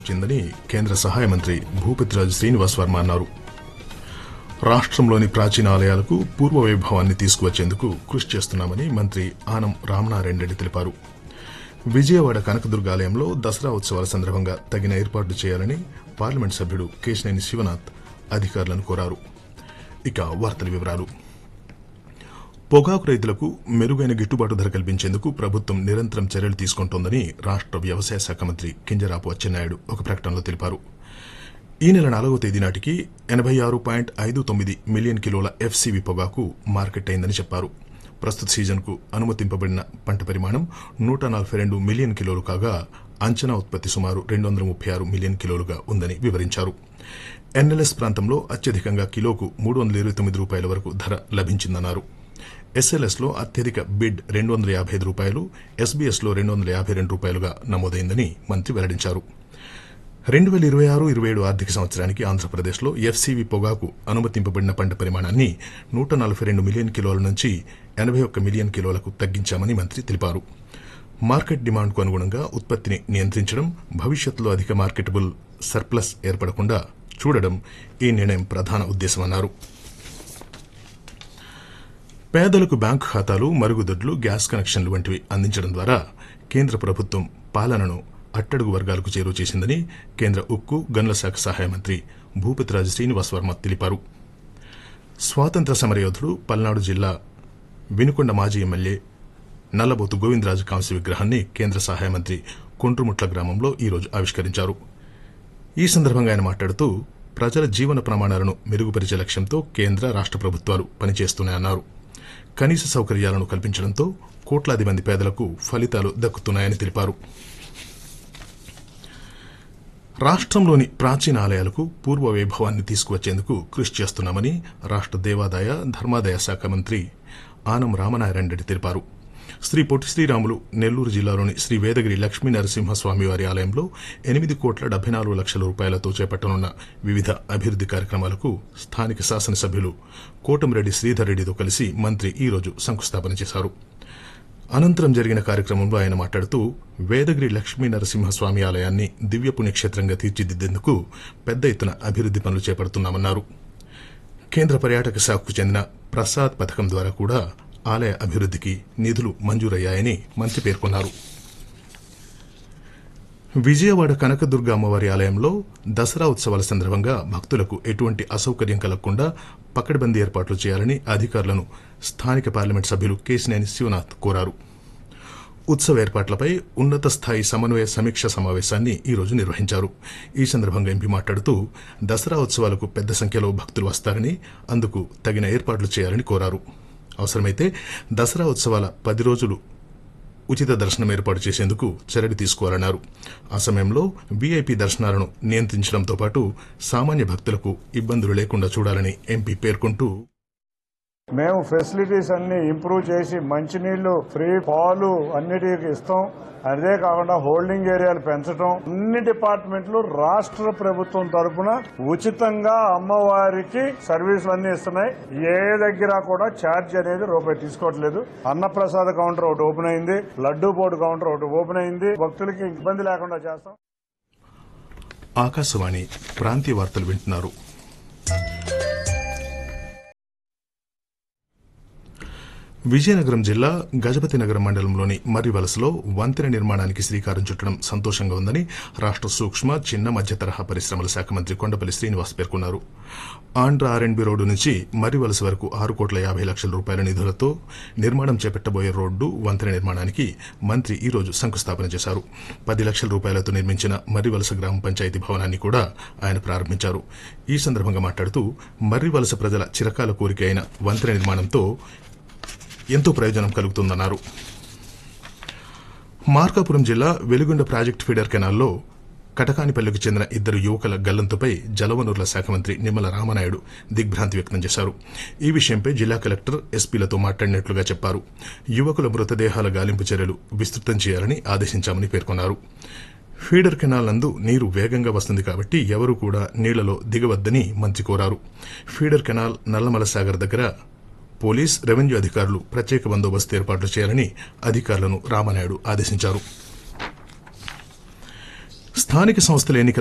వచ్చిందని కేంద్ర సహాయ మంత్రి భూపతిరాజు శ్రీనివాస్ వర్మ అన్నారు రాష్ట్రంలోని ప్రాచీన ఆలయాలకు పూర్వ వైభవాన్ని తీసుకువచ్చేందుకు కృషి చేస్తున్నామని మంత్రి ఆనం రామనారాయణ రెడ్డి తెలిపారు విజయవాడ కనకదుర్గ ఆలయంలో దసరా ఉత్సవాల సందర్భంగా తగిన ఏర్పాట్లు చేయాలని పార్లమెంట్ సభ్యుడు కేశినేని శివనాథ్ అధికారులను కోరారు ఇక వార్తల వివరాలు పొగాకు రైతులకు మెరుగైన గిట్టుబాటు ధర కల్పించేందుకు ప్రభుత్వం నిరంతరం చర్యలు తీసుకుంటోందని రాష్ట వ్యవసాయ శాఖ మంత్రి కింజరాపు అచ్చెన్నాయుడు ఒక ప్రకటనలో తెలిపారు ఈ నెల నాలుగవ తేదీ నాటికి ఎనబై ఆరు పాయింట్ ఐదు తొమ్మిది మిలియన్ కిలోల ఎఫ్సీవీ పొగాకు మార్కెట్ అయిందని చెప్పారు ప్రస్తుత సీజన్కు అనుమతింపబడిన పంట పరిమాణం నూట నలభై రెండు మిలియన్ కిలోలు కాగా అంచనా ఉత్పత్తి సుమారు రెండు వందల ముప్పై ఆరు మిలియన్ కిలోలుగా ఉందని వివరించారు ఎన్ఎల్ఎస్ ప్రాంతంలో అత్యధికంగా కిలోకు మూడు వందల ఇరవై తొమ్మిది రూపాయల వరకు ధర లభించిందన్నారు ఎస్ఎల్ఎస్ లో అత్యధిక బిడ్ రెండు వందల యాభై ఐదు రూపాయలు ఎస్బీఎస్ లో రెండు వందల యాభై రెండు రూపాయలుగా నమోదైందని మంత్రి వెల్లడించారు రెండు వేల ఇరవై ఆరు ఇరవై ఏడు ఆర్థిక సంవత్సరానికి ఆంధ్రప్రదేశ్లో ఎఫ్సీవీ పొగాకు అనుమతింపబడిన పంట పరిమాణాన్ని నూట నలభై రెండు మిలియన్ కిలోల నుంచి ఎనభై ఒక్క మిలియన్ కిలోలకు తగ్గించామని మంత్రి తెలిపారు మార్కెట్ డిమాండ్కు అనుగుణంగా ఉత్పత్తిని నియంత్రించడం భవిష్యత్తులో అధిక మార్కెటబుల్ సర్ప్లస్ ఏర్పడకుండా చూడడం ఈ నిర్ణయం ప్రధాన ఉద్దేశమన్నారు పేదలకు బ్యాంకు ఖాతాలు మరుగుదొడ్లు గ్యాస్ కనెక్షన్లు వంటివి అందించడం ద్వారా కేంద్ర ప్రభుత్వం పాలనను అట్టడుగు వర్గాలకు చేరువ చేసిందని కేంద్ర ఉక్కు గనుల శాఖ సహాయ మంత్రి భూపతిరాజు శ్రీనివాస్ వర్మ తెలిపారు స్వాతంత్ర సమరయోధుడు పల్నాడు జిల్లా వినుకొండ మాజీ ఎమ్మెల్యే నల్లబోతు గోవిందరాజు కాంస్య విగ్రహాన్ని కేంద్ర సహాయ మంత్రి కొండ్రుముట్ల గ్రామంలో ఈరోజు ఆవిష్కరించారు ఈ సందర్భంగా ఆయన మాట్లాడుతూ ప్రజల జీవన ప్రమాణాలను మెరుగుపరిచే లక్ష్యంతో కేంద్ర రాష్ట ప్రభుత్వాలు పనిచేస్తున్నాయన్నారు కనీస సౌకర్యాలను కల్పించడంతో కోట్లాది మంది పేదలకు ఫలితాలు దక్కుతున్నాయని తెలిపారు రాష్ట్రంలోని ప్రాచీన ఆలయాలకు పూర్వ వైభవాన్ని తీసుకువచ్చేందుకు కృషి చేస్తున్నామని రాష్ట దేవాదాయ ధర్మాదాయ శాఖ మంత్రి ఆనం రామనారాయణ రెడ్డి తెలిపారు శ్రీ పొట్టి శ్రీరాములు నెల్లూరు జిల్లాలోని శ్రీ వేదగిరి లక్ష్మీ నరసింహస్వామి వారి ఆలయంలో ఎనిమిది కోట్ల డెబ్బై నాలుగు లక్షల రూపాయలతో చేపట్టనున్న వివిధ అభివృద్ది కార్యక్రమాలకు స్థానిక శాసనసభ్యులు కోటమిరెడ్డి శ్రీధర్ రెడ్డితో కలిసి మంత్రి ఈ రోజు శంకుస్థాపన చేశారు అనంతరం జరిగిన కార్యక్రమంలో ఆయన మాట్లాడుతూ వేదగిరి లక్ష్మీ నరసింహస్వామి ఆలయాన్ని దివ్య పుణ్యక్షేత్రంగా తీర్చిదిద్దేందుకు పెద్ద ఎత్తున అభివృద్ది పనులు చేపడుతున్నామన్నారు కేంద్ర పర్యాటక శాఖకు చెందిన ప్రసాద్ పథకం ద్వారా కూడా ఆలయ అభివృద్దికి నిధులు మంజూరయ్యాయని మంత్రి పేర్కొన్నారు విజయవాడ కనకదుర్గ అమ్మవారి ఆలయంలో దసరా ఉత్సవాల సందర్భంగా భక్తులకు ఎటువంటి అసౌకర్యం కలగకుండా పకడ్బందీ ఏర్పాట్లు చేయాలని అధికారులను స్థానిక పార్లమెంట్ సభ్యులు కేశినేని శివనాథ్ కోరారు ఉత్సవ ఏర్పాట్లపై ఉన్నత స్థాయి సమన్వయ సమీక్ష సమావేశాన్ని ఈ రోజు నిర్వహించారు ఈ సందర్భంగా ఎంపీ మాట్లాడుతూ దసరా ఉత్సవాలకు పెద్ద సంఖ్యలో భక్తులు వస్తారని అందుకు తగిన ఏర్పాట్లు చేయాలని కోరారు అవసరమైతే దసరా ఉత్సవాల పది రోజులు ఉచిత దర్శనం ఏర్పాటు చేసేందుకు చర్యలు తీసుకోవాలన్నారు ఆ సమయంలో వీఐపీ దర్శనాలను నియంత్రించడంతో పాటు సామాన్య భక్తులకు ఇబ్బందులు లేకుండా చూడాలని ఎంపీ పేర్కొంటూ మేము ఫెసిలిటీస్ అన్ని ఇంప్రూవ్ చేసి మంచినీళ్లు ఫ్రీ పాలు అన్నిటికి ఇస్తాం అదే కాకుండా హోల్డింగ్ ఏరియాలు పెంచడం అన్ని డిపార్ట్మెంట్లు రాష్ట్ర ప్రభుత్వం తరపున ఉచితంగా అమ్మవారికి సర్వీసులు అన్ని ఇస్తున్నాయి ఏ దగ్గర కూడా ఛార్జ్ అనేది రూపాయి తీసుకోవట్లేదు అన్నప్రసాద కౌంటర్ ఒకటి ఓపెన్ అయింది లడ్డూ బోర్డు కౌంటర్ ఒకటి ఓపెన్ అయింది భక్తులకి ఇబ్బంది లేకుండా చేస్తాం ఆకాశవాణి ప్రాంతీయ వార్తలు వింటున్నారు విజయనగరం జిల్లా గజపతి నగరం మండలంలోని మర్రివలసలో వంతెన నిర్మాణానికి శ్రీకారం చుట్టడం సంతోషంగా ఉందని రాష్ట సూక్ష్మ చిన్న మధ్య తరహా పరిశ్రమల శాఖ మంత్రి కొండపల్లి శ్రీనివాస్ పేర్కొన్నారు ఆంధ్ర ఆర్ఎండ్బి రోడ్డు నుంచి మర్రివలస వరకు ఆరు కోట్ల యాభై లక్షల రూపాయల నిధులతో నిర్మాణం చేపట్టబోయే రోడ్డు వంతెన నిర్మాణానికి మంత్రి ఈ రోజు శంకుస్థాపన చేశారు పది లక్షల రూపాయలతో నిర్మించిన మర్రివలస గ్రామ పంచాయతీ భవనాన్ని కూడా ఆయన ప్రారంభించారు ఈ సందర్భంగా మాట్లాడుతూ మర్రివలస ప్రజల చిరకాల కోరిక అయిన వంతెన నిర్మాణంతో ఎంతో ప్రయోజనం కలుగుతుందన్నారు మార్కాపురం జిల్లా వెలుగొండ ప్రాజెక్టు ఫీడర్ కెనాల్లో కటకానిపల్లికి చెందిన ఇద్దరు యువకుల గల్లంతుపై జలవనరుల శాఖ మంత్రి నిమ్మల రామనాయుడు దిగ్భ్రాంతి వ్యక్తం చేశారు ఈ విషయంపై జిల్లా కలెక్టర్ ఎస్పీలతో మాట్లాడినట్లుగా చెప్పారు యువకుల మృతదేహాల గాలింపు చర్యలు విస్తృతం చేయాలని ఆదేశించామని పేర్కొన్నారు ఫీడర్ కెనాల్ నందు నీరు వేగంగా వస్తుంది కాబట్టి ఎవరూ కూడా నీళ్లలో దిగవద్దని మంత్రి కోరారు ఫీడర్ కెనాల్ నల్లమల సాగర్ దగ్గర పోలీస్ రెవెన్యూ అధికారులు ప్రత్యేక బందోబస్తు ఏర్పాట్లు చేయాలని అధికారులను రామనాయుడు ఆదేశించారు స్థానిక సంస్థల ఎన్నికల